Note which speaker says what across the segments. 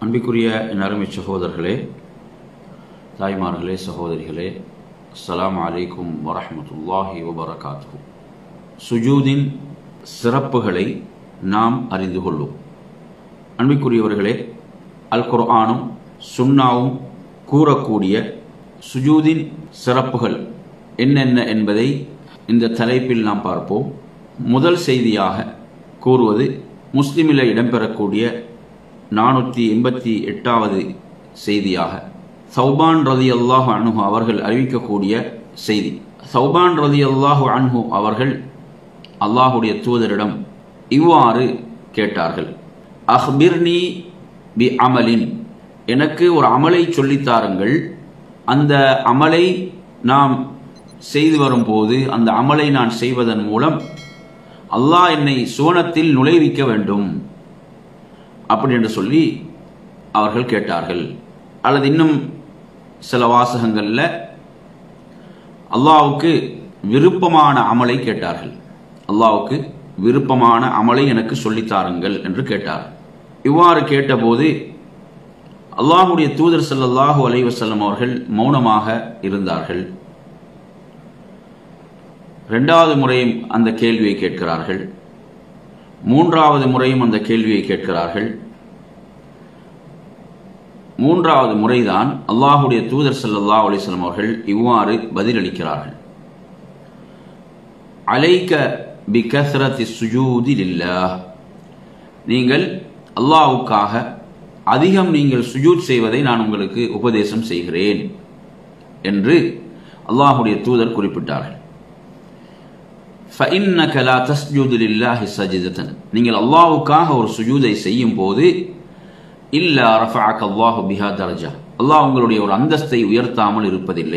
Speaker 1: அன்பிற்குரிய என் அருமை சகோதரர்களே தாய்மார்களே சகோதரிகளே அஸ்ஸலாமு அலைக்கும் வரஹ்மத்துல்லாஹி வபரகாத்துஹு சுஜூதின் சிறப்புகளை நாம் அறிந்து கொள்வோம் அன்பிற்குரியவர்களே அல் குர்ஆனும் சுன்னாவும் கூறக்கூடிய சுஜூதின் சிறப்புகள் என்னென்ன என்பதை இந்த தலைப்பில் நாம் பார்ப்போம் முதல் செய்தியாக கூறுவது முஸ்லிமில் இடம்பெறக்கூடிய நானூற்றி எண்பத்தி எட்டாவது செய்தியாக சௌபான் ரதி அல்லாஹு அன்ஹு அவர்கள் அறிவிக்கக்கூடிய செய்தி சௌபான் ரதி அல்லாஹு அன்ஹு அவர்கள் அல்லாஹுடைய தூதரிடம் இவ்வாறு கேட்டார்கள் அஹ்பிர்னி பி அமலின் எனக்கு ஒரு அமலை சொல்லித்தாருங்கள் அந்த அமலை நாம் செய்து வரும்போது அந்த அமலை நான் செய்வதன் மூலம் அல்லாஹ் என்னை சுவனத்தில் நுழைவிக்க வேண்டும் அப்படி என்று சொல்லி அவர்கள் கேட்டார்கள் அல்லது இன்னும் சில வாசகங்களில் அல்லாவுக்கு விருப்பமான அமலை கேட்டார்கள் அல்லாவுக்கு விருப்பமான அமலை எனக்கு சொல்லித்தாருங்கள் என்று கேட்டார் இவ்வாறு கேட்டபோது அல்லாஹுடைய தூதர் சல்லல்லாஹு அலைவசல்லம் அவர்கள் மௌனமாக இருந்தார்கள் ரெண்டாவது முறையும் அந்த கேள்வியை கேட்கிறார்கள் மூன்றாவது முறையும் அந்த கேள்வியை கேட்கிறார்கள் மூன்றாவது முறைதான் அல்லாஹுடைய தூதர் சல்லா அலிஸ்லாம் அவர்கள் இவ்வாறு பதிலளிக்கிறார்கள் அலைக்க பி கசரத்தி சுஜூதி இல்லா நீங்கள் அல்லாவுக்காக அதிகம் நீங்கள் சுஜூத் செய்வதை நான் உங்களுக்கு உபதேசம் செய்கிறேன் என்று அல்லாஹுடைய தூதர் குறிப்பிட்டார்கள் فَإِنَّكَ لَا تَسْجُدُ لِلَّهِ سَجِدَةً நீங்கள் அல்லாஹ்வுக்காக ஒரு சுஜூதை செய்யும் போது இல்லா ரஃபஅக அல்லாஹு பிஹா தரஜா அல்லாஹ் உங்களுடைய ஒரு அந்தஸ்தை உயர்த்தாமல் இருப்பதில்லை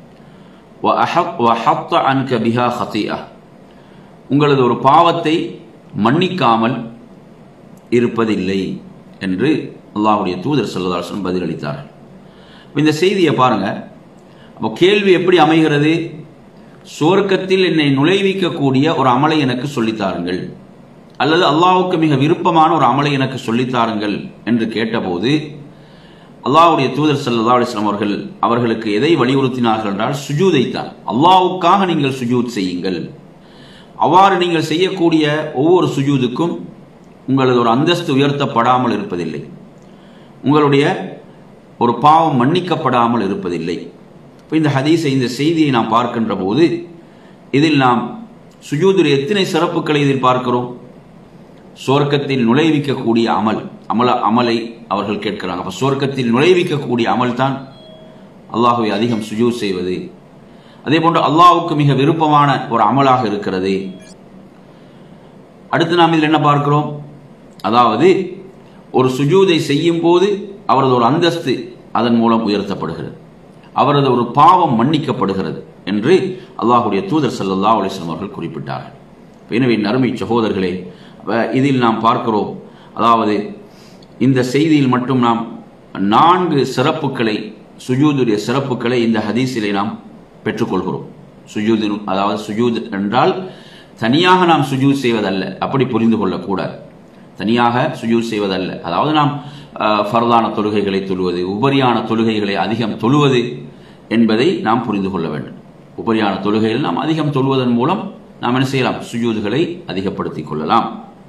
Speaker 1: وَحَطَّ عَنْكَ بِهَا خَطِيئَةً உங்களது ஒரு பாவத்தை மன்னிக்காமல் இருப்பதில்லை என்று அல்லாஹுடைய தூதர் சொல்லதாசன் பதிலளித்தார்கள் இந்த செய்தியை பாருங்க அப்போ கேள்வி எப்படி அமைகிறது சுவர்க்கத்தில் என்னை நுழைவிக்கக்கூடிய ஒரு அமலை எனக்கு சொல்லித்தாருங்கள் அல்லது அல்லாவுக்கு மிக விருப்பமான ஒரு அமலை எனக்கு சொல்லித்தாருங்கள் என்று கேட்டபோது அல்லாவுடைய தூதர் சல்லா அலிஸ்லாம் அவர்கள் அவர்களுக்கு எதை வலியுறுத்தினார்கள் என்றால் சுஜூதைத்தான் அல்லாவுக்காக நீங்கள் சுஜூத் செய்யுங்கள் அவ்வாறு நீங்கள் செய்யக்கூடிய ஒவ்வொரு சுஜூதுக்கும் உங்களது ஒரு அந்தஸ்து உயர்த்தப்படாமல் இருப்பதில்லை உங்களுடைய ஒரு பாவம் மன்னிக்கப்படாமல் இருப்பதில்லை இப்போ இந்த ஹதீஸை இந்த செய்தியை நாம் பார்க்கின்ற போது இதில் நாம் சுஜூதில் எத்தனை சிறப்புகளை இதில் பார்க்கிறோம் சுவர்க்கத்தில் நுழைவிக்கக்கூடிய அமல் அமல அமலை அவர்கள் கேட்கிறாங்க அப்போ சுவர்க்கத்தில் நுழைவிக்கக்கூடிய அமல் தான் அல்லாஹுவை அதிகம் சுஜூத் செய்வது அதே போன்று அல்லாஹுக்கு மிக விருப்பமான ஒரு அமலாக இருக்கிறது அடுத்து நாம் இதில் என்ன பார்க்கிறோம் அதாவது ஒரு சுஜூதை செய்யும் போது அவரது ஒரு அந்தஸ்து அதன் மூலம் உயர்த்தப்படுகிறது அவரது ஒரு பாவம் மன்னிக்கப்படுகிறது என்று அல்லாஹுடைய தூதர் சல்லா அலிஸ்லாம் அவர்கள் குறிப்பிட்டார்கள் எனவே நறுமை சகோதரர்களே இதில் நாம் பார்க்கிறோம் அதாவது இந்த செய்தியில் மட்டும் நாம் நான்கு சிறப்புகளை சுஜூதுடைய சிறப்புகளை இந்த ஹதீஸிலே நாம் பெற்றுக்கொள்கிறோம் சுஜூது அதாவது சுஜூத் என்றால் தனியாக நாம் சுஜூத் செய்வதல்ல அப்படி புரிந்து கொள்ளக்கூடாது தனியாக சுஜூத் செய்வதல்ல அதாவது நாம் ஃபர்தான தொழுகைகளை தொழுவது உபரியான தொழுகைகளை அதிகம் தொழுவது என்பதை நாம் புரிந்து கொள்ள வேண்டும் உபரியான தொழுகைகள் நாம் அதிகம் தொழுவதன் மூலம் நாம் என்ன செய்யலாம் சுஜூதுகளை அதிகப்படுத்திக் கொள்ளலாம்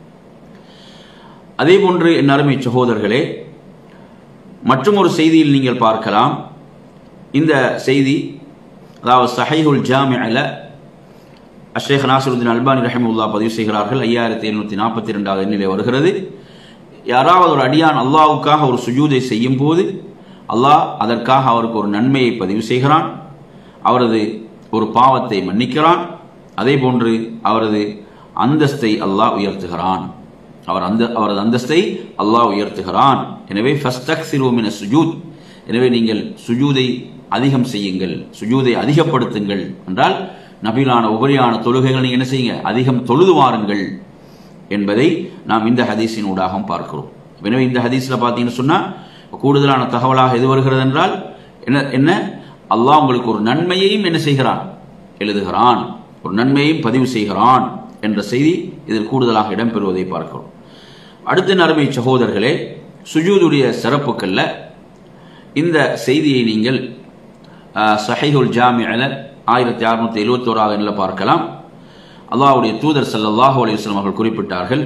Speaker 1: அதே போன்று என் அருமை சகோதரர்களே மற்றும் ஒரு செய்தியில் நீங்கள் பார்க்கலாம் இந்த செய்தி அதாவது சஹைஹுல் ஜாமியில் அஷேக் நாசருদ্দিন அல்பானி ரஹமுல்லா பதிவு செய்கிறார்கள் ஐயாயிரத்தி எழுநூற்றி நாற்பத்தி ரெண்டாவது எண்ணிலே வருகிறது யாராவது ஒரு அடியான் அல்லாவுக்காக ஒரு சுஜூதை செய்யும் போது அல்லாஹ் அதற்காக அவருக்கு ஒரு நன்மையை பதிவு செய்கிறான் அவரது ஒரு பாவத்தை மன்னிக்கிறான் அதே போன்று அவரது அந்தஸ்தை அல்லாஹ் உயர்த்துகிறான் அவர் அந்த அவரது அந்தஸ்தை அல்லாஹ் உயர்த்துகிறான் எனவே ஃபஸ்டக் சிறுவமின சுஜூத் எனவே நீங்கள் சுஜூதை அதிகம் செய்யுங்கள் சுஜூதை அதிகப்படுத்துங்கள் என்றால் நபிலான உபரியான தொழுகைகள் நீங்கள் என்ன செய்யுங்க அதிகம் தொழுது வாருங்கள் என்பதை நாம் இந்த ஹதீஸின் ஊடாக பார்க்கிறோம் எனவே இந்த ஹதீஸில் பார்த்தீங்கன்னு சொன்னால் கூடுதலான தகவலாக எது வருகிறது என்றால் என்ன என்ன அல்லாஹ் உங்களுக்கு ஒரு நன்மையையும் என்ன செய்கிறான் எழுதுகிறான் ஒரு நன்மையையும் பதிவு செய்கிறான் என்ற செய்தி இதில் கூடுதலாக இடம்பெறுவதை பார்க்கிறோம் அடுத்த நறுமை சகோதரர்களே சுஜூதுடைய சிறப்புக்கள்ல இந்த செய்தியை நீங்கள் சஹைஹுல் ஜாமியில் ஆயிரத்தி அறுநூத்தி எழுபத்தோராவது எண்ணில் பார்க்கலாம் அல்லாஹ்வுடைய தூதர் ஸல்லல்லாஹு அலைஹி வஸல்லம் அவர்கள் குறிப்பிட்டார்கள்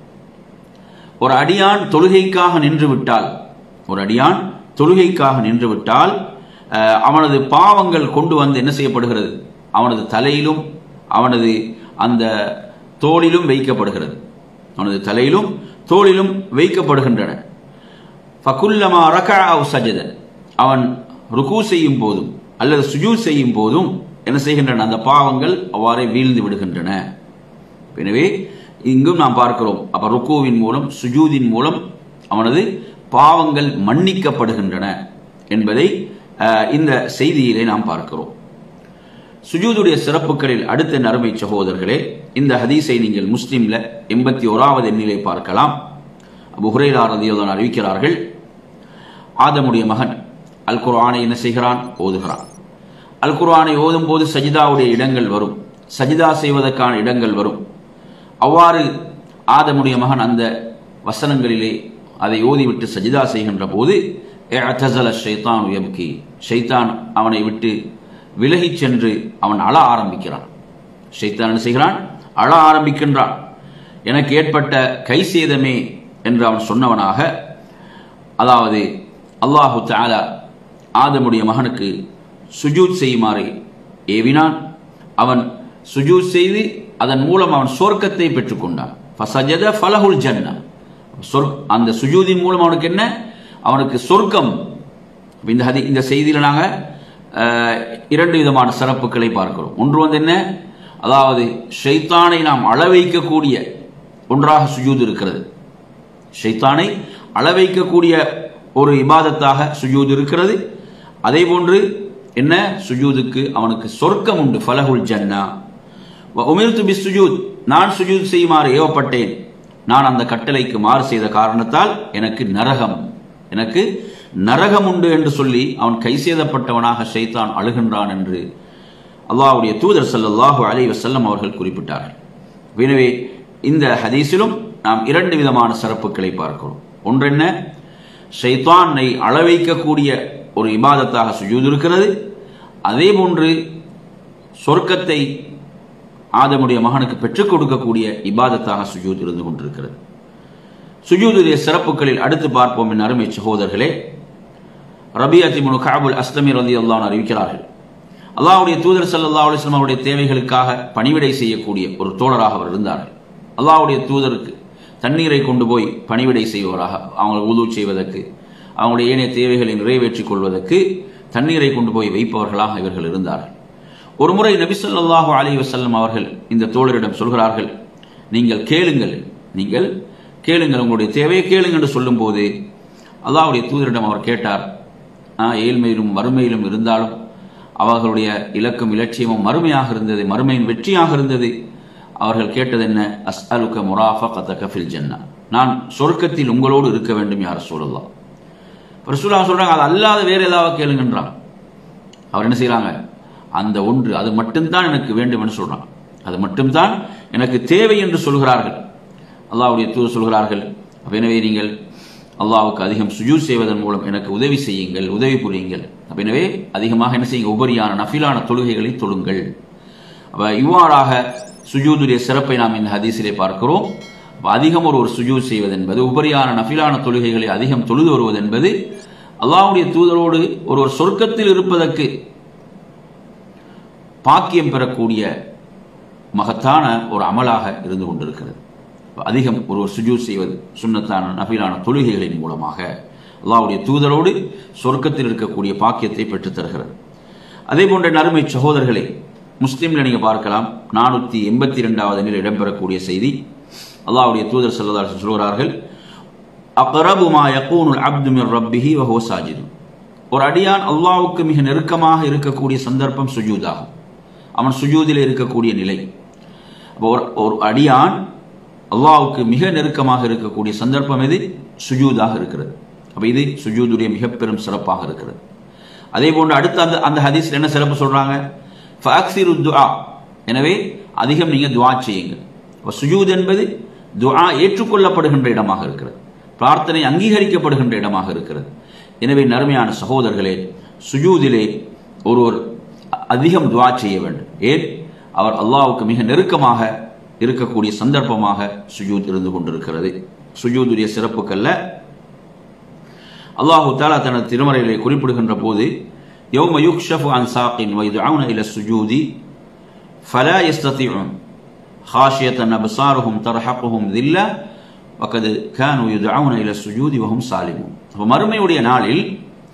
Speaker 1: ஒரு அடியான் தொழுகைக்காக நின்று விட்டால் ஒரு அடியான் தொழுகைக்காக நின்று விட்டால் அஹ், அவனது பாவங்கள் கொண்டு வந்து என்ன செய்யப்படுகிறது அவனது தலையிலும் அவனது அந்த தோளிலும் வைக்கப்படுகிறது அவனது தலையிலும் தோளிலும் வைக்கப்படுகின்றன ஃபகுல்லமா ரகா அவ் சஜத அவன் ருக்கு செய்யும் போதும் அல்லது சுஜூத் செய்யும் போதும் என்ன செய்கின்றன அந்த பாவங்கள் அவ்வாறே வீழ்ந்து விடுகின்றன எனவே இங்கும் நாம் பார்க்கிறோம் அப்ப ருக்குவின் மூலம் சுஜூதின் மூலம் அவனது பாவங்கள் மன்னிக்கப்படுகின்றன என்பதை அஹ், இந்த செய்தியிலே நாம் பார்க்கிறோம் சுஜூதுடைய சிறப்புகளில் அடுத்த நறுமை சகோதரர்களே இந்த ஹதீஸை நீங்கள் முஸ்லிம்ல எண்பத்தி ஓராவது எண்ணிலே பார்க்கலாம் அபு ஹுரைரா ரதியோதான் அறிவிக்கிறார்கள் ஆதமுடைய மகன் அல் குர்ஆனை என்ன செய்கிறான் ஓதுகிறான் அல் குர்ஆனை ஓதும் போது சஜிதாவுடைய இடங்கள் வரும் சஜிதா செய்வதற்கான இடங்கள் வரும் அவ்வாறு ஆதமுடைய மகன் அந்த வசனங்களிலே அதை ஓதிவிட்டு சஜிதா செய்கின்ற போது இஅ்தஸல ஷைத்தான் யப்கி ஷைத்தான் அவனை விட்டு விலகிச் சென்று அவன் அழ ஆரம்பிக்கிறான் ஷைத்தான் என்ன செய்கிறான் அழ ஆரம்பிக்கின்றான் எனக்கு ஏற்பட்ட கை சேதமே என்று அவன் சொன்னவனாக அதாவது அல்லாஹு தஆலா ஆதமுடைய மகனுக்கு சுஜூத் செய்யுமாறு ஏவினான் அவன் சுஜூத் செய்து அதன் மூலம் அவன் சொர்க்கத்தை பெற்றுக்கொண்டான் ஃபசஜத ஃபலஹுல் ஜன்னா சொர்க் அந்த சுஜூதின் மூலம் அவனுக்கு என்ன அவனுக்கு சொர்க்கம் இப்ப இந்த ஹதி இந்த செய்தியில் நாங்கள் இரண்டு விதமான சிறப்புகளை பார்க்கிறோம் ஒன்று வந்து என்ன அதாவது ஷைத்தானை நாம் அள வைக்கக்கூடிய ஒன்றாக சுஜூத் இருக்கிறது ஷைத்தானை அள வைக்கக்கூடிய ஒரு இபாதத்தாக சுஜூத் இருக்கிறது அதே போன்று என்ன சுஜூதுக்கு அவனுக்கு சொர்க்கம் உண்டு ஃபலஹுல் ஜன்னா உமிர்த்து பி சுஜூத் நான் சுஜூத் செய்யுமாறு ஏவப்பட்டேன் நான் அந்த கட்டளைக்கு மாறு செய்த காரணத்தால் எனக்கு நரகம் எனக்கு நரகம் உண்டு என்று சொல்லி அவன் கை செய்தப்பட்டவனாக ஷைத்தான் அழுகின்றான் என்று அல்லாஹ்வுடைய தூதர் ஸல்லல்லாஹு அலைஹி வஸல்லம் அவர்கள் குறிப்பிட்டார்கள் எனவே இந்த ஹதீஸிலும் நாம் இரண்டு விதமான சிறப்புகளை பார்க்கிறோம் ஒன்று என்ன ஷைத்தானை அளவைக்கக்கூடிய ஒரு இபாதத்தாக சுஜூத் இருக்கிறது அதே போன்று சொர்க்கத்தை ஆதமுடைய மகனுக்கு பெற்றுக் கொடுக்கக்கூடிய இபாதத்தாக சுஜூத் இருந்து கொண்டிருக்கிறது சுஜூதுடைய சிறப்புகளில் அடுத்து பார்ப்போம் என் அருமை சகோதரர்களே ரபியாத்தி முனு காபுல் அஸ்லமி ரதி அல்லான் அறிவிக்கிறார்கள் அல்லாஹ்வுடைய தூதர் ஸல்லல்லாஹு அலைஹி வஸல்லம் அவருடைய தேவைகளுக்காக பணிவிடை செய்யக்கூடிய ஒரு தோழராக அவர் இருந்தார்கள் அல்லாஹ்வுடைய தூதருக்கு தண்ணீரை கொண்டு போய் பணிவிடை செய்வராக அவங்களை உது செய்வதற்கு அவங்களுடைய ஏனைய தேவைகளை நிறைவேற்றிக் கொள்வதற்கு தண்ணீரை கொண்டு போய் வைப்பவர்களாக இவர்கள் இருந்தார்கள் ஒரு முறை நபி ஸல்லல்லாஹு அலைஹி வஸல்லம் அவர்கள் இந்த தோழரிடம் சொல்கிறார்கள் நீங்கள் கேளுங்கள் நீங்கள் கேளுங்கள் உங்களுடைய தேவையை கேளுங்கள் என்று சொல்லும்போது அல்லாஹ்வுடைய தூதரிடம் அவர் கேட்டார் "ஆ, ஏழ்மையிலும் மறுமையிலும் இருந்தாலும் அவர்களுடைய இலக்கும் இலட்சியமும் மறுமையாக இருந்தது மறுமையின் வெற்றியாக இருந்தது அவர்கள் கேட்டது என்ன அஸ் அலுக்க முராஃபா கஃபில் ஜன்னா நான் சொர்க்கத்தில் உங்களோடு இருக்க வேண்டும் யார் சொல்லலாம் ரசூலா சொல்றாங்க அது அல்லாத வேற ஏதாவது கேளுங்கன்றாங்க அவர் என்ன செய்றாங்க அந்த ஒன்று அது மட்டும்தான் எனக்கு வேண்டும் என்று சொல்றாங்க அது மட்டும்தான் எனக்கு தேவை என்று சொல்கிறார்கள் அல்லாஹ்வுடைய தூதர் சொல்கிறார்கள் அப்ப எனவே நீங்கள் அல்லாஹ்வுக்கு அதிகம் சுஜூத் செய்வதன் மூலம் எனக்கு உதவி செய்யுங்கள் உதவி புரியுங்கள் அப்ப எனவே அதிகமாக என்ன செய்யுங்க உபரியான நஃபிலான தொழுகைகளை தொழுங்கள் அப்ப இவ்வாறாக சுஜூதுடைய சிறப்பை நாம் இந்த ஹதீஸிலே பார்க்கிறோம் அப்ப அதிகம் ஒரு ஒரு சுஜூத் செய்வது என்பது உபரியான நஃபிலான தொழுகைகளை அதிகம் தொழுது வருவது என்பது அல்லாஹ்வுடைய தூதரோடு ஒரு ஒரு சொர்க்கத்தில் இருப்பதற்கு பாக்கியம் பெறக்கூடிய மகத்தான ஒரு அமலாக இருந்து கொண்டிருக்கிறது அதிகம் ஒருவர் சுஜூத் செய்வது சுன்னத்தான நபிலான தொழுகைகளின் மூலமாக அல்லாஹ்வுடைய தூதரோடு சொர்க்கத்தில் இருக்கக்கூடிய பாக்கியத்தை பெற்றுத் தருகிறது அதே போன்ற நறுமை சகோதரர்களே முஸ்லீம்ல நீங்க பார்க்கலாம் நானூத்தி எண்பத்தி ரெண்டாவது எண்ணில் இடம்பெறக்கூடிய செய்தி அல்லாஹ்வுடைய தூதர் ஸல்லல்லாஹு சொல்கிறார்கள் அக்ரபு மா யகூனுல் அப்து மின் ரப்பிஹி வஹுவ சாஜிது ஒரு அடியான் அல்லாஹ்வுக்கு மிக நெருக்கமாக இருக்கக்கூடிய சந்தர்ப்பம் சுஜூதாகும் அவன் சுஜூதில் இருக்கக்கூடிய நிலை அப்போ ஒரு ஒரு அடியான் அல்லாஹ்வுக்கு மிக நெருக்கமாக இருக்கக்கூடிய சந்தர்ப்பம் எது சுஜூதாக இருக்கிறது அப்ப இது சுஜூதுடைய மிக பெரும் சிறப்பாக இருக்கிறது அதே போன்று அடுத்த அந்த அந்த ஹதீஸ்ல என்ன சிறப்பு சொல்றாங்க ஃபஅக்ஸிரு துஆ எனவே அதிகம் நீங்க துஆ செய்யுங்க அப்ப சுஜூத் என்பது துஆ ஏற்றுக்கொள்ளப்படுகின்ற இடமாக இருக்கிறது பிரார்த்தனை அங்கீகரிக்கப்படுகின்ற இடமாக இருக்கிறது எனவே நறுமையான சகோதரர்களே சுஜூதிலே ஒருவர் அதிகம் துவா செய்ய வேண்டும் ஏன் அவர் அல்லாஹ்வுக்கு மிக நெருக்கமாக இருக்கக்கூடிய சந்தர்ப்பமாக சுஜூத் இருந்து கொண்டிருக்கிறது சுஜூதுடைய சிறப்புக்கல்ல அல்லாஹு தாலா தனது திருமறையிலே குறிப்பிடுகின்ற போது யௌம யுக்ஷஃபு அன் சாக்கின் வைதுஅவுன இல சுஜூதி ஃபலா யஸ்ததிஉன் ஹாஷியத்தன் அப்சாருஹும் தர்ஹகுஹும் தில்லா வகது கானு யுதுஅவுன இல சுஜூதி வஹும் சாலிமூன் அப்ப மறுமையுடைய நாளில்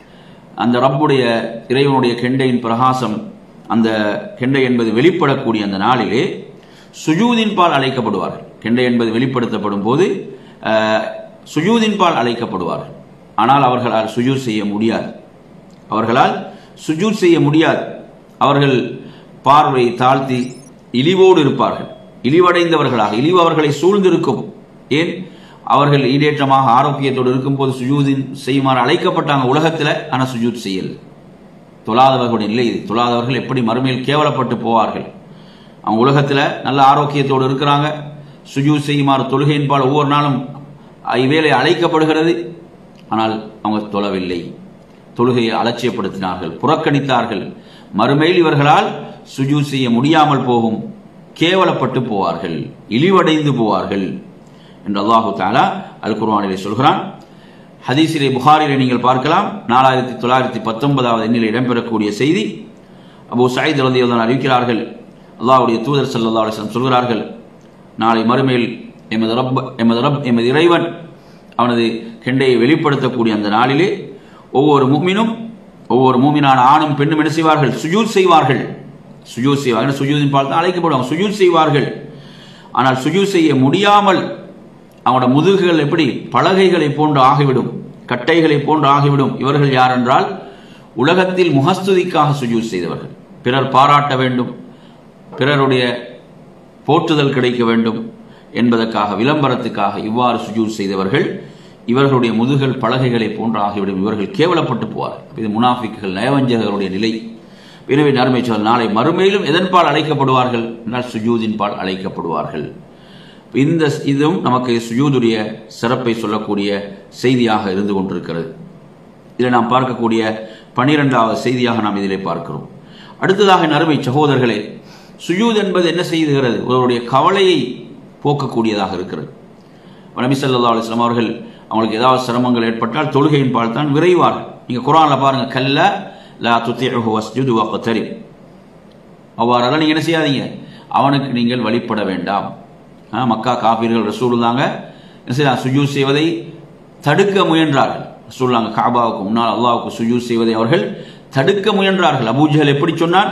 Speaker 1: அந்த ரப்புடைய இறைவனுடைய கெண்டையின் பிரகாசம் அந்த கெண்டை என்பது வெளிப்படக்கூடிய அந்த நாளிலே சுஜூதின் பால் அழைக்கப்படுவார்கள் கெண்டை என்பது வெளிப்படுத்தப்படும் போது அஹ், சுஜூதின் பால் அழைக்கப்படுவார்கள் ஆனால் அவர்களால் சுஜூத் செய்ய முடியாது அவர்களால் சுஜூத் செய்ய முடியாது அவர்கள் பார்வை தாழ்த்தி இழிவோடு இருப்பார்கள் இழிவடைந்தவர்களாக இழிவு அவர்களை சூழ்ந்திருக்கும் ஏன் அவர்கள் ஈடேற்றமாக ஆரோக்கியத்தோடு இருக்கும்போது சுஜூதின் செய்யுமாறு அழைக்கப்பட்டாங்க உலகத்தில் ஆனால் சுஜூத் செய்யல தொழாதவர்களுடைய நிலை இது தொழாதவர்கள் எப்படி மறுமையில் கேவலப்பட்டு போவார்கள் அவங்க உலகத்தில் நல்ல ஆரோக்கியத்தோடு இருக்கிறாங்க சுஜூத் செய்யுமாறு தொழுகையின்பால் ஒவ்வொரு நாளும் இவ்வேளை அழைக்கப்படுகிறது ஆனால் அவங்க தொழவில்லை தொழுகையை அலட்சியப்படுத்தினார்கள் புறக்கணித்தார்கள் மறுமையில் இவர்களால் சுஜூத் செய்ய முடியாமல் போகும் கேவலப்பட்டு போவார்கள் இழிவடைந்து போவார்கள் என்று அல்லாஹு தாலா அல் குர்ஆனிலே சொல்கிறான் ஹதீஸிலே புகாரிலே நீங்கள் பார்க்கலாம் நாலாயிரத்தி தொள்ளாயிரத்தி பத்தொன்பதாவது எண்ணில் இடம்பெறக்கூடிய செய்தி அபூ சயீத் ரலியல்லாஹு அறிவிக்கிறார்கள் அல்லாஹ்வுடைய தூதர் ஸல்லல்லாஹு அலைஹி வஸல்லம் சொல்கிறார்கள் நாளை மறுமையில் எமது ரப் எமது ரப் எமது இறைவன் அவனது கெண்டையை வெளிப்படுத்தக்கூடிய அந்த நாளிலே ஒவ்வொரு மூமினும் ஒவ்வொரு மூமினான ஆணும் பெண்ணும் என்ன செய்வார்கள் சுஜூத் செய்வார்கள் சுஜூத் செய்வார்கள் சுஜூதின் பால் தான் அழைக்கப்படுவாங்க சுஜூத் செய்வார்கள் ஆனால் சுஜூத் செய்ய முடியாமல் அவனோட முதுகுகள் எப்படி பலகைகளை போன்று ஆகிவிடும் கட்டைகளை போன்று ஆகிவிடும் இவர்கள் யார் என்றால் உலகத்தில் முகஸ்துதிக்காக சுஜூத் செய்தவர்கள் பிறர் பாராட்ட வேண்டும் பிறருடைய போற்றுதல் கிடைக்க வேண்டும் என்பதற்காக விளம்பரத்துக்காக இவ்வாறு சுஜூத் செய்தவர்கள் இவர்களுடைய முதுகல் பலகைகளை போன்று ஆகிவிடும் இவர்கள் கேவலப்பட்டு போவார்கள் இது முனாஃபிக்குகள் நயவஞ்சகர்களுடைய நிலை எனவே நறுமை சொல் நாளை மறுமையிலும் எதன்பால் அழைக்கப்படுவார்கள் என்றால் சுஜூதின் பால் அழைக்கப்படுவார்கள் இந்த இதுவும் நமக்கு சுஜூதுடைய சிறப்பை சொல்லக்கூடிய செய்தியாக இருந்து கொண்டிருக்கிறது இதில் நாம் பார்க்கக்கூடிய பனிரெண்டாவது செய்தியாக நாம் இதிலே பார்க்கிறோம் அடுத்ததாக நறுமை சகோதரர்களே சுஜூத் என்பது என்ன செய்துகிறது ஒருவருடைய கவலையை போக்கக்கூடியதாக இருக்கிறது நபி ஸல்லல்லாஹு அலைஹி வஸல்லம் அவர்கள் அவங்களுக்கு ஏதாவது சிரமங்கள் ஏற்பட்டால் தொழுகையின் பால் தான் விரைவார்கள் நீங்கள் குரானில் பாருங்க கல்ல லா துத்திஹு வஸ்ஜுது வக்தரிப் அவ்வாறெல்லாம் நீங்கள் என்ன செய்யாதீங்க அவனுக்கு நீங்கள் வழிபட வேண்டாம் ஆ, மக்கா காபீர்கள் ரசூலுல்லாங்க என்ன செய்யலாம் சுஜூத் செய்வதை தடுக்க முயன்றார்கள் ரசூலுல்லாங்க காபாவுக்கு முன்னால் அல்லாஹ்வுக்கு சுஜூத் செய்வதை அவர்கள் தடுக்க முயன்றார்கள் அபூஜஹல் எப்படி சொன்னான்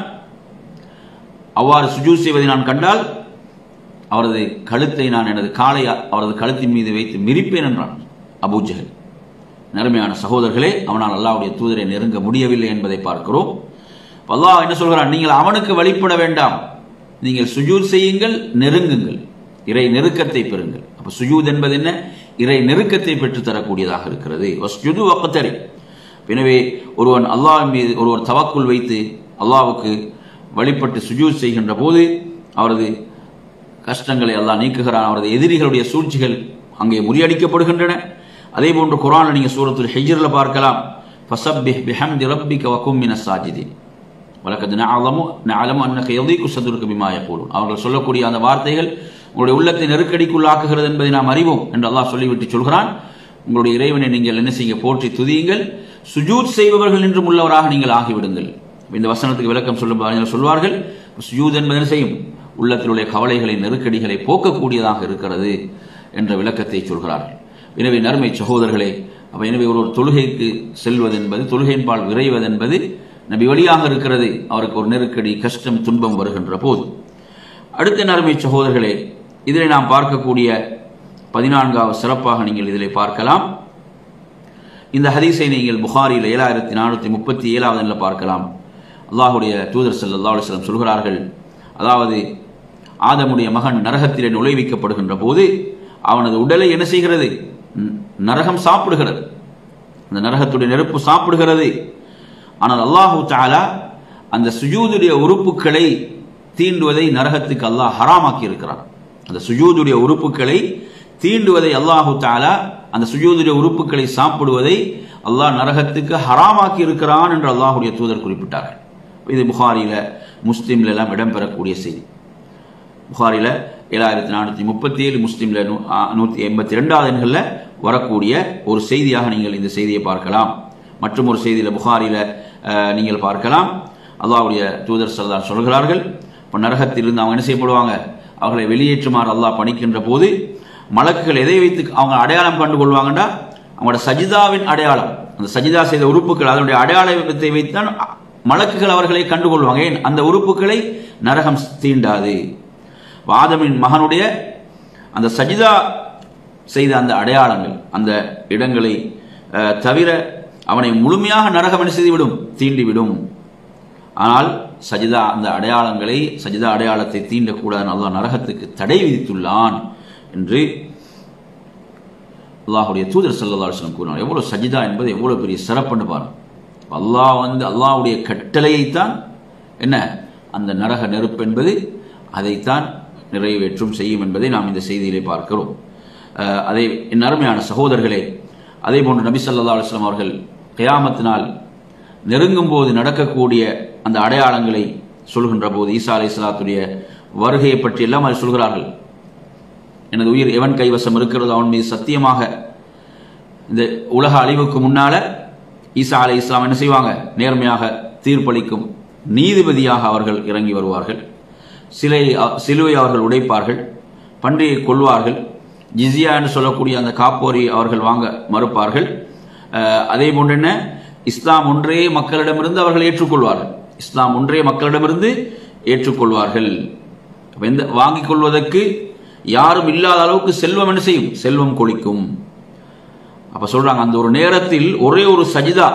Speaker 1: அவ்வாறு சுஜூத் செய்வதை நான் கண்டால் அவரது கழுத்தை நான் எனது காலை அவரது கழுத்தின் மீது வைத்து மிரிப்பேன் என்றான் அபூஜஹல் நறுமையான சகோதரர்களே அவனால் அல்லாஹ்வுடைய தூதரை நெருங்க முடியவில்லை என்பதை பார்க்கிறோம் அப்ப அல்லாஹ் என்ன சொல்கிறான் நீங்கள் அவனுக்கு வழிபட வேண்டாம் நீங்கள் சுஜூத் செய்யுங்கள் நெருங்குங்கள் இறை நெருக்கத்தை பெறுங்கள் அப்ப சுஜூத் என்பது என்ன இறை நெருக்கத்தை பெற்று தரக்கூடியதாக இருக்கிறது வஸ்ஜுது வக்கத்தரி எனவே ஒருவன் அல்லாஹ் மீது ஒருவர் தவக்குள் வைத்து அல்லாஹ்வுக்கு வழிபட்டு சுஜூத் செய்கின்ற போது அவரது கஷ்டங்களை அல்லாஹ் நீக்குகிறான் அவரது எதிரிகளுடைய சூழ்ச்சிகள் அங்கே முறியடிக்கப்படுகின்றன அதே போன்று குரானில் நீங்கள் சூரத்துல் ஹிஜ்ரில் பார்க்கலாம் ஃபசப்பிஹ் பிஹம்தி ரப்பிக வகும் மினஸ் சாஜிதீன் வலக்கது நஅலமு நஅலமு அன்னக யதீகு சதுருக்கு பிமா யகூலுன் அவர்கள் சொல்லக்கூடிய அந்த வார்த்தைகள் உங்களுடைய உள்ளத்தை நெருக்கடிக்குள்ளாக்குகிறது என்பதை நாம் அறிவோம் என்று அல்லாஹ் சொல்லிவிட்டு சொல்கிறான் உங்களுடைய இறைவனை நீங்கள் என்ன செய்யுங்க போற்றி துதியுங்கள் சுஜூத் செய்பவர்கள் என்றும் உள்ளவராக நீங்கள் ஆகிவிடுங்கள் இந்த வசனத்துக்கு விளக்கம் சொல்லும் அறிஞர்கள் சொல்வார்கள் சுஜூத் என்பது என்ன செய்யும் உள்ளத்தில் உள்ள கவலைகளை நெருக்கடிகளை போக்கக்கூடியதாக இருக்கிறது என்ற விளக்கத்தை சொல்கிறார்கள் எனவே நறுமை சகோதரர்களே அப்ப எனவே ஒரு ஒரு தொழுகைக்கு செல்வது என்பது தொழுகையின் பால் விரைவது என்பது நபி வழியாக இருக்கிறது அவருக்கு ஒரு நெருக்கடி கஷ்டம் துன்பம் வருகின்ற போது அடுத்த நறுமை சகோதரர்களே இதில் நாம் பார்க்கக்கூடிய பதினான்காவது சிறப்பாக நீங்கள் இதில் பார்க்கலாம் இந்த ஹதீஸை நீங்கள் புகாரியில் ஏழாயிரத்தி நானூற்றி முப்பத்தி ஏழாவது எண்ணில் பார்க்கலாம் அல்லாஹுடைய தூதர் ஸல்லல்லாஹு அலைஹி வஸல்லம் சொல்கிறார்கள் அதாவது ஆதமுடைய மகன் நரகத்திலே நுழைவிக்கப்படுகின்ற போது அவனது உடலை என்ன செய்கிறது ந- நரகம் சாப்பிடுகிறது அந்த நரகத்துடைய நெருப்பு சாப்பிடுகிறது ஆனால் அல்லாஹு தஆலா அந்த சுஜூதுடைய உறுப்புகளை தீண்டுவதை நரகத்துக்கு அல்லாஹ் ஹராமாக்கி இருக்கிறான் அந்த சுஜூதுடைய உறுப்புகளை தீண்டுவதை அல்லாஹு தஆலா அந்த சுஜூதுடைய உறுப்புகளை சாப்பிடுவதை அல்லாஹ் நரகத்துக்கு ஹராமாக்கி இருக்கிறான் என்று அல்லாஹுடைய தூதர் குறிப்பிட்டார்கள் இது புகாரில முஸ்லீம்ல எல்லாம் இடம்பெறக்கூடிய செய்தி புகாரில ஏழாயிரத்தி நானூற்றி முப்பத்தி ஏழு முஸ்லீம்ல நூ- ஆ, நூற்றி எண்பத்தி ரெண்டாவது எண்களில் வரக்கூடிய ஒரு செய்தியாக நீங்கள் இந்த செய்தியை பார்க்கலாம் மற்றும் ஒரு செய்தியில் புகாரில அஹ், நீங்கள் பார்க்கலாம் அல்லாஹ்வுடைய தூதர் சர்தார் சொல்கிறார்கள் இப்போ நரகத்திலிருந்து அவங்க என்ன செய்யப்படுவாங்க அவர்களை வெளியேற்றுமாறு அல்லாஹ் பணிக்கின்ற போது மலக்குகள் எதை வைத்து அவங்க அடையாளம் கண்டு கொள்வாங்கன்னா அவங்களோட சஜிதாவின் அடையாளம் அந்த சஜிதா செய்த உறுப்புகள் அதனுடைய அடையாளத்தை வைத்துதான் மலக்குகள் அவர்களை கண்டுகொள்வாங்க ஏன் அந்த உறுப்புகளை நரகம் தீண்டாது ஆதமின் மகனுடைய அந்த சஜிதா செய்த அந்த அடையாளங்கள் அந்த இடங்களை அஹ், தவிர அவனை முழுமையாக நரகம் என்ன செய்துவிடும் தீண்டிவிடும் ஆனால் சஜிதா அந்த அடையாளங்களை சஜிதா அடையாளத்தை தீண்டக்கூடாது அல்லாஹ் நரகத்துக்கு தடை விதித்துள்ளான் என்று அல்லாஹுடைய தூதர் ஸல்லல்லாஹு அலைஹி வஸல்லம் கூறினார் எவ்வளவு சஜிதா என்பது எவ்வளவு பெரிய சிறப்புன்னு பாருங்க அல்லாஹ் வந்து அல்லாஹ்வுடைய கட்டளையைத்தான் என்ன அந்த நரக நெருப்பு என்பது அதைத்தான் நிறைவேற்றும் செய்யும் என்பதை நாம் இந்த செய்தியிலே பார்க்கிறோம் அஹ், அதை என் அருமையான சகோதரர்களே அதே போன்று நபி ஸல்லல்லாஹு அலைஹி வஸல்லம் அவர்கள் கியாமத்தினால் நெருங்கும் போது நடக்கக்கூடிய அந்த அடையாளங்களை சொல்கின்ற போது ஈசா அலை இஸ்லாத்துடைய வருகையை பற்றி எல்லாம் அதை சொல்கிறார்கள் எனது உயிர் எவன் கைவசம் இருக்கிறதோ அவன் மீது சத்தியமாக இந்த உலக அழிவுக்கு முன்னால ஈசா அலை இஸ்லாம் என்ன செய்வாங்க நேர்மையாக தீர்ப்பளிக்கும் நீதிபதியாக அவர்கள் இறங்கி வருவார்கள் சிலை சிலுவை அவர்கள் உடைப்பார்கள் பன்றியை கொள்வார்கள் ஜிசியா என்று சொல்லக்கூடிய அந்த காப்போரி அவர்கள் வாங்க மறுப்பார்கள் அஹ், அதே போன்று என்ன இஸ்லாம் ஒன்றே மக்களிடமிருந்து அவர்கள் ஏற்றுக்கொள்வார்கள் இஸ்லாம் ஒன்றே மக்களிடமிருந்து ஏற்றுக்கொள்வார்கள் அப்ப எந்த வாங்கிக் கொள்வதற்கு யாரும் இல்லாத அளவுக்கு செல்வம் என்ன செய்யும் செல்வம் கொளிக்கும் அப்ப சொல்றாங்க அந்த ஒரு நேரத்தில் ஒரே ஒரு சஜிதா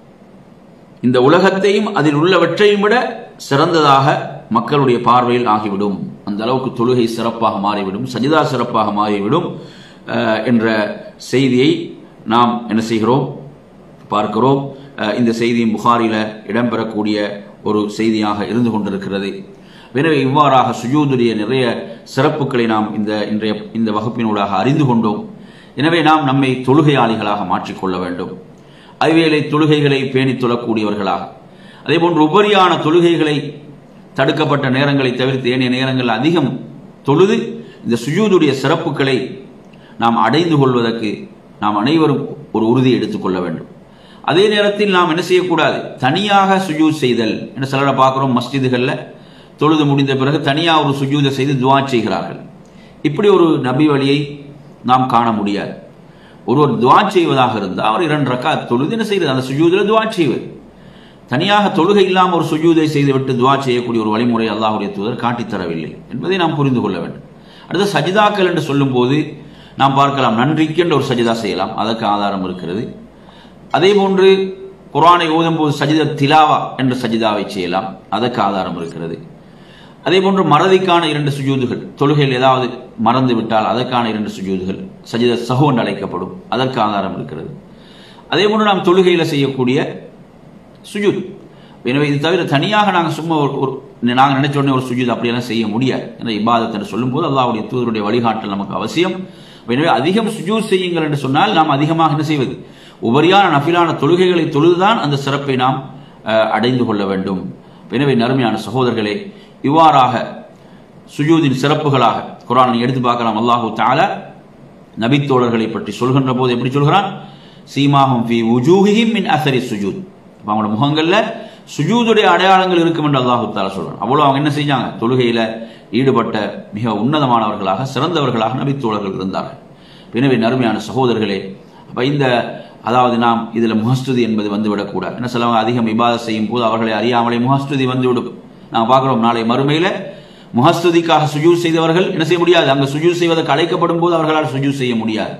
Speaker 1: இந்த உலகத்தையும் அதில் உள்ளவற்றையும் விட சிறந்ததாக மக்களுடைய பார்வையில் ஆகிவிடும் அந்த அளவுக்கு தொழுகை சிறப்பாக மாறிவிடும் சஜிதா சிறப்பாக மாறிவிடும் அஹ், என்ற செய்தியை நாம் என்ன செய்கிறோம் பார்க்கிறோம் அஹ், இந்த செய்தியும் புகாரில இடம்பெறக்கூடிய ஒரு செய்தியாக இருந்து கொண்டிருக்கிறது எனவே இவ்வாறாக சுஜூதுடைய நிறைய சிறப்புகளை நாம் இந்த இன்றைய இந்த வகுப்பினூடாக அறிந்து கொண்டோம் எனவே நாம் நம்மை தொழுகையாளிகளாக மாற்றிக்கொள்ள வேண்டும் ஐவேளை தொழுகைகளை பேணித் தொழக்கூடியவர்களாக அதேபோன்று உபரியான தொழுகைகளை தடுக்கப்பட்ட நேரங்களை தவிர்த்து ஏனைய நேரங்கள் அதிகம் தொழுது இந்த சுஜூதுடைய சிறப்புகளை நாம் அடைந்து கொள்வதற்கு நாம் அனைவரும் ஒரு உறுதி எடுத்துக்கொள்ள வேண்டும் அதே நேரத்தில் நாம் என்ன செய்யக்கூடாது தனியாக சுஜூத் செய்தல் என்ன சிலரை பார்க்குறோம் மஸ்ஜிதுகளில் தொழுது முடிந்த பிறகு தனியாக ஒரு சுஜூதை செய்து துவா செய்கிறார்கள் இப்படி ஒரு நபி வழியை நாம் காண முடியாது ஒருவர் துவா செய்வதாக இருந்தால் அவர் இரண்டு ரக்கா தொழுது என்ன செய்வது அந்த சுஜூதில் துவா செய்வது தனியாக தொழுகை இல்லாமல் ஒரு சுஜூதை செய்துவிட்டு துவா செய்யக்கூடிய ஒரு வழிமுறை அல்லாஹுடைய தூதர் காட்டித் தரவில்லை என்பதை நாம் புரிந்து கொள்ள வேண்டும் அடுத்து சஜிதாக்கள் என்று சொல்லும்போது நாம் பார்க்கலாம் நன்றிக்கென்று ஒரு சஜிதா செய்யலாம் அதற்கு ஆதாரம் இருக்கிறது அதே போன்று குர்ஆனை ஓதும் போது சஜித திலாவா என்ற சஜிதாவை செய்யலாம் அதற்கு ஆதாரம் இருக்கிறது அதே போன்று மறதிக்கான இரண்டு சுஜூதுகள் தொழுகையில் ஏதாவது மறந்து விட்டால் அதற்கான இரண்டு சுஜூதுகள் சஜித சஹு என்று அழைக்கப்படும் அதற்கு ஆதாரம் இருக்கிறது அதே போன்று நாம் தொழுகையில் செய்யக்கூடிய சுஜூத் எனவே இது தவிர தனியாக நாங்கள் சும்மா ஒரு ஒரு நாங்கள் நினைச்ச உடனே ஒரு சுஜூத் அப்படியெல்லாம் செய்ய முடியாது என்ற இபாதத் என்று சொல்லும்போது அல்லாஹ்வுடைய தூதருடைய வழிகாட்டல் நமக்கு அவசியம் எனவே அதிகம் சுஜூத் செய்யுங்கள் என்று சொன்னால் நாம் அதிகமாக என்ன செய்வது உபரியான நஃபிலான தொழுகைகளை தொழுதுதான் அந்த சிறப்பை நாம் அஹ், அடைந்து கொள்ள வேண்டும் எனவே நறுமையான சகோதரர்களே இவ்வாறாக சுஜூதின் சிறப்புகளாக குரானை எடுத்து பார்க்கலாம் அல்லாஹு தஆலா நபித்தோழர்களை பற்றி சொல்கின்ற போது எப்படி சொல்கிறான் சீமாஹும் ஃபி உஜூஹிஹிம் மின் அசரி சுஜூத் அப்ப அவங்களோட முகங்கள்ல சுஜூதுடைய அடையாளங்கள் இருக்கும் என்று அல்லாஹு தாலா சொல்றான் அவ்வளவு அவங்க என்ன செஞ்சாங்க தொழுகையில ஈடுபட்ட மிக உன்னதமானவர்களாக சிறந்தவர்களாக நபித்தோழர்கள் இருந்தார்கள் எனவே நறுமையான சகோதரர்களே அப்ப இந்த அதாவது நாம் இதுல முகஸ்துதி என்பது வந்துவிடக்கூடாது என்ன சிலவங்க அதிகம் இபாதத் செய்யும் போது அவர்களை அறியாமலே முகஸ்துதி வந்துவிடும் நாங்க பார்க்கிறோம் நாளை மறுமையில முகஸ்துதிக்காக சுஜூத் செய்தவர்கள் என்ன செய்ய முடியாது அங்க சுஜூத் செய்வதற்கு அழைக்கப்படும் போது அவர்களால் சுஜூத் செய்ய முடியாது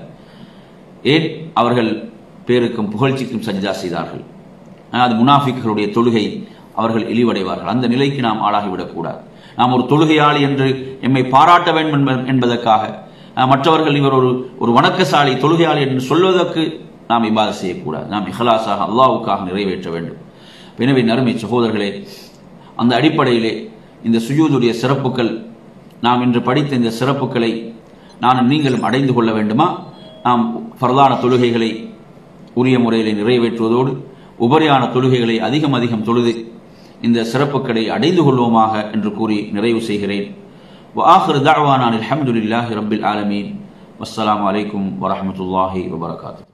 Speaker 1: ஏன் அவர்கள் பேருக்கும் புகழ்ச்சிக்கும் சஜிதா செய்தார்கள் ஆனால் அது முனாஃபிக்களுடைய தொழுகை அவர்கள் இழிவடைவார்கள் அந்த நிலைக்கு நாம் ஆளாகிவிடக்கூடாது நாம் ஒரு தொழுகையாளி என்று எம்மை பாராட்ட வேண்டும் என்ப- என்பதற்காக அஹ், மற்றவர்கள் இவர் ஒரு ஒரு வணக்கசாலி தொழுகையாளி என்று சொல்வதற்கு நாம் இபாத செய்யக்கூடாது நாம் இஹ்லாஸாக அல்லாஹ்வுக்காக நிறைவேற்ற வேண்டும் எனவே நறுமை சகோதரர்களே அந்த அடிப்படையிலே இந்த சுஜூதுடைய சிறப்புகள் நாம் இன்று படித்த இந்த சிறப்புகளை நான் நீங்களும் அடைந்து கொள்ள வேண்டுமா நாம் பரதான தொழுகைகளை உரிய முறையில் நிறைவேற்றுவதோடு உபரியான தொழுகைகளை அதிகம் அதிகம் தொழுது இந்த சிறப்புகளை அடைந்து கொள்வோமாக என்று கூறி நிறைவு செய்கிறேன் وآخر دعوانا الحمد لله رب العالمين والسلام عليكم ورحمة الله وبركاته